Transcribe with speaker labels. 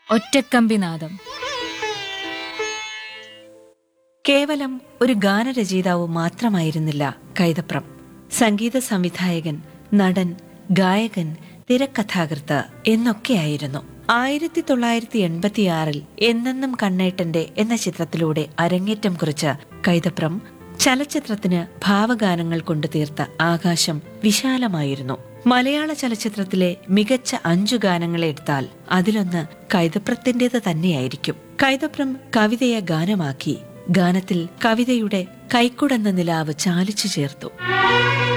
Speaker 1: ഒറ്റക്കമ്പിനാദം
Speaker 2: കേവലം ഒരു ഗാനരചയിതാവ് മാത്രമായിരുന്നില്ല കൈതപ്രം സംഗീത സംവിധായകൻ നടൻ ഗായകൻ തിരക്കഥാകൃത്ത് എന്നൊക്കെയായിരുന്നു ആയിരത്തി തൊള്ളായിരത്തി എൺപത്തിയാറിൽ എന്നെന്നും കണ്ണേട്ടന്റെ എന്ന ചിത്രത്തിലൂടെ അരങ്ങേറ്റം കുറിച്ച കൈതപ്രം ചലച്ചിത്രത്തിന് ഭാവഗാനങ്ങൾ കൊണ്ട് തീർത്ത ആകാശം വിശാലമായിരുന്നു മലയാള ചലച്ചിത്രത്തിലെ മികച്ച അഞ്ചു ഗാനങ്ങൾ എടുത്താൽ അതിലൊന്ന് കൈതപ്രത്തിന്റേത് തന്നെയായിരിക്കും കൈതപ്രം കവിതയെ ഗാനമാക്കി ഗാനത്തിൽ കവിതയുടെ കൈക്കുടന്ന നിലാവ് ചാലിച്ചു ചേർത്തു